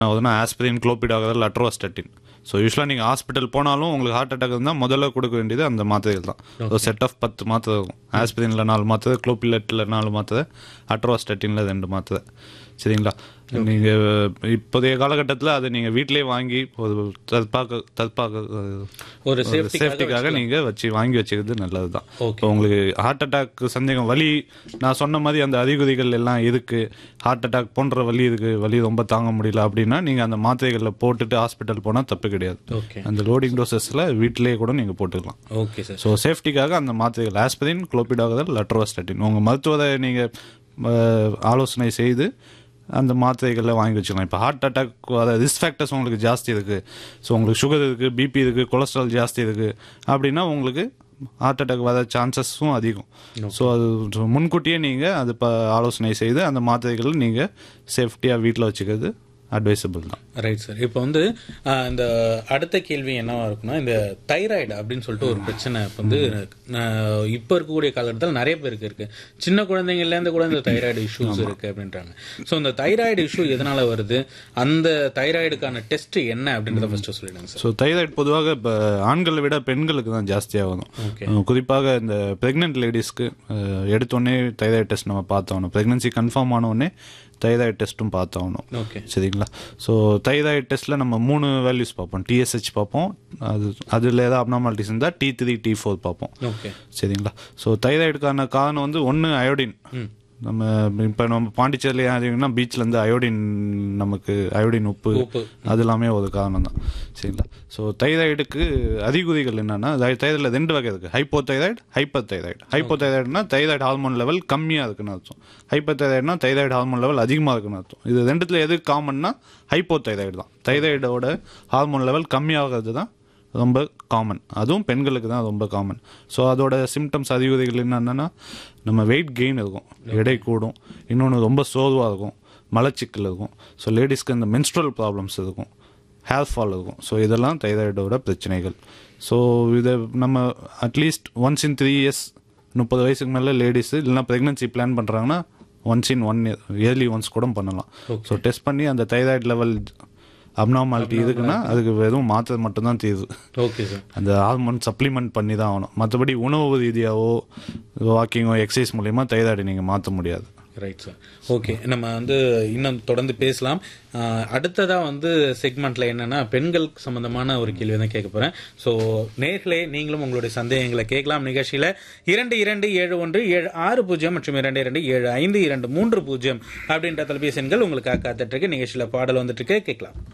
ஆகுதுன்னா aspirin குளோபிடாகதல் அட்ரோஸ்டட்டின் so யூஸ்வலாக நீங்கள் ஹாஸ்பிட்டல் போனாலும் உங்களுக்கு ஹார்ட் அட்டாக் இருந்தால் முதல்ல கொடுக்க வேண்டியது அந்த மாத்திரைகள் தான் ஸோ செட் ஆஃப் பத்து மாத்திரை இருக்கும் ஆஸ்பிரினில் நாலு மாத்திரை குளோபிலெட்டில் நாலு மாத்திரை அட்ரோஸ்டட்டினில் ரெண்டு மாத்திரை சரிங்களா நீங்கள் இப்போதைய காலகட்டத்தில் அதை நீங்கள் வீட்டிலே வாங்கி ஒரு தற்பாக்க தற்பாக்க ஒரு சேஃப்டி சேஃப்டிக்காக நீங்கள் வச்சு வாங்கி வச்சுக்கிறது நல்லது தான் Okay. இப்போ உங்களுக்கு ஹார்ட் அட்டாக் சந்தேகம் வலி நான் சொன்ன மாதிரி அந்த அறிகுறிகள் எல்லாம் இருக்கு ஹார்ட் அட்டாக் போன்ற வலி இருக்கு வலி ரொம்ப தாங்க முடியல அப்படின்னா நீங்கள் அந்த மாத்திரைகளில் போட்டுட்டு ஹாஸ்பிட்டல் போனால் தப்பு கிடையாது ஓகே அந்த லோடிங் டோசஸில் வீட்டிலேயே கூட நீங்கள் போட்டுக்கலாம் ஓகே சார் ஸோ சேஃப்டிக்காக அந்த மாத்திரைகள் ஆஸ்பிரின் குளோபிடாகதல் லட்ரோஸ்டட்டின் உங்கள் மருத்துவரை நீங்கள் ஆலோசனை செய்து அந்த மாத்திரைகளை வாங்கி வச்சுக்கலாம் இப்போ ஹார்ட் அட்டாக் அதாவது ரிஸ்க் ஃபேக்டர்ஸ் உங்களுக்கு ஜாஸ்தி இருக்குது ஸோ உங்களுக்கு சுகர் இருக்குது பிபி இருக்குது கொலஸ்ட்ரால் ஜாஸ்தி இருக்குது அப்படின்னா உங்களுக்கு ஹார்ட் அட்டாக் வர சான்சஸும் அதிகம் ஸோ அது முன்கூட்டியே நீங்கள் அது இப்போ ஆலோசனை செய்து அந்த மாத்திரைகளை நீங்கள் சேஃப்டியாக வீட்டில் வச்சுக்கிறது அட்வைசபிள் தான் ரைட் சார் இப்போ வந்து ஆஹ், இந்த அடுத்த கேள்வி என்னவா இருக்குன்னா இந்த தைராய்டு அப்படின்னு சொல்லிட்டு ஒரு பிரச்சனை இப்போ வந்து ஆஹ், இப்போ இருக்கக்கூடிய காலகட்டத்தில் நிறைய பேருக்கு இருக்கு சின்ன குழந்தைங்கள்லேருந்து கூட இந்த தைராய்டு இஷ்யூஸ் இருக்கு அப்படின்றாங்க ஸோ இந்த தைராய்டு இஷ்யூ எதனால வருது அந்த தைராய்டுக்கான டெஸ்ட் என்ன அப்படின்றத ஃபர்ஸ்ட் சொல்லிடுங்க சார் ஸோ தைராய்டு பொதுவாக இப்போ ஆண்களை விட பெண்களுக்கு தான் ஜாஸ்தியாக வரும் Okay. அஹ் குறிப்பாக இந்த ப்ரெக்னென்ட் லேடிஸ்க்கு எடுத்தோடனே தைராய்டு டெஸ்ட் நம்ம பார்த்தாகணும் ப்ரெக்னன்சி கன்ஃபார்ம் ஆன உடனே தைராய்டு டெஸ்ட்டும் பார்த்தாகணும் ஓகே சரிங்களா ஸோ தைராய்டு டெஸ்ட்டில் நம்ம மூணு வேல்யூஸ் பார்ப்போம் டிஎஸ்ஹெச் பார்ப்போம் அது அதில் ஏதாவது அப்னாமாலிட்டிஸ் இருந்தால் டி த்ரீ டி ஃபோர் பார்ப்போம் ஓகே சரிங்களா ஸோ தைராய்டுக்கான காரணம் வந்து ஒன்று அயோடின் நம்ம இப்போ நம்ம பாண்டிச்சேரியில் ஏன்னா பீச்லேருந்து அயோடின் நமக்கு அயோடின் உப்பு உப்பு. அது எல்லாமே ஒரு காரணம் தான் சரிங்களா ஸோ தைராய்டுக்கு அறிகுறிகள் என்னன்னா தைராய்டில் ரெண்டு வகை இருக்குது hypothyroid hyperthyroid hypo தைராய்டுனா தைராய்டு ஹார்மோன் லெவல் கம்மியாக இருக்குன்னு அர்த்தம் ஹைப்பர் தைராய்டுனா தைராய்டு ஹார்மோன் லெவல் அதிகமாக இருக்குன்னு அர்த்தம் இது ரெண்டுத்துல எது காமன்னா ஹைப்போ தைராய்டு தான் தைராய்டோட ஹார்மோன் லெவல் கம்மியாகிறது தான் ரொம்ப காமன் அதுவும் பெண்களுக்கு தான் ரொம்ப காமன் ஸோ அதோட சிம்டம்ஸ் அறிகுறிகள் என்னென்னா நம்ம வெயிட் கெயின் இருக்கும் எடை கூடும் இன்னொன்று ரொம்ப சோர்வாக இருக்கும் மலச்சிக்கல் இருக்கும் ஸோ லேடிஸ்க்கு இந்த மென்ஸ்ட்ரல் ப்ராப்ளம்ஸ் இருக்கும் ஹேர் ஃபால் இருக்கும் ஸோ இதெல்லாம் தைராய்டோட பிரச்சனைகள் ஸோ இதை நம்ம at least once in three years முப்பது வயசுக்கு மேலே லேடிஸு இல்லைனா ப்ரெக்னன்சி பிளான் பண்ணுறாங்கன்னா once in one year yearly once கூட பண்ணலாம் ஸோ டெஸ்ட் பண்ணி அந்த தைராய்டு லெவல் அப்னார்மாலிட்டி இருக்குன்னா அதுக்கு வெறும் மாத்திரை மட்டும்தான் தீர்வு ஓகே சார் அந்த ஹார்மோன் சப்ளிமெண்ட் பண்ணி தான் ஆகணும் மற்றபடி உணவு ரீதியாவோ வாக்கிங்கோ எக்ஸசைஸ் மூலயமா தைராய்டு நீங்கள் மாற்ற முடியாது ரைட் சார் ஓகே நம்ம வந்து இன்னும் தொடர்ந்து பேசலாம் ஆஹ் அடுத்ததா வந்து செக்மெண்ட்ல என்னன்னா பெண்கள் சம்பந்தமான ஒரு கேள்வி தான் கேட்க போறேன் ஸோ நேர்களே நீங்களும் உங்களுடைய சந்தேகங்களை கேட்கலாம் நிகழ்ச்சியில இரண்டு இரண்டு ஏழு ஒன்று ஏழு ஆறு பூஜ்ஜியம் மற்றும் இரண்டு இரண்டு ஏழு ஐந்து இரண்டு மூன்று பூஜ்ஜியம் அப்படின்ற தொலைபேசி எண்கள் உங்களுக்காக காத்துட்டு இருக்கு நிகழ்ச்சியில பாடல் வந்துட்டு இருக்கு கேட்கலாம்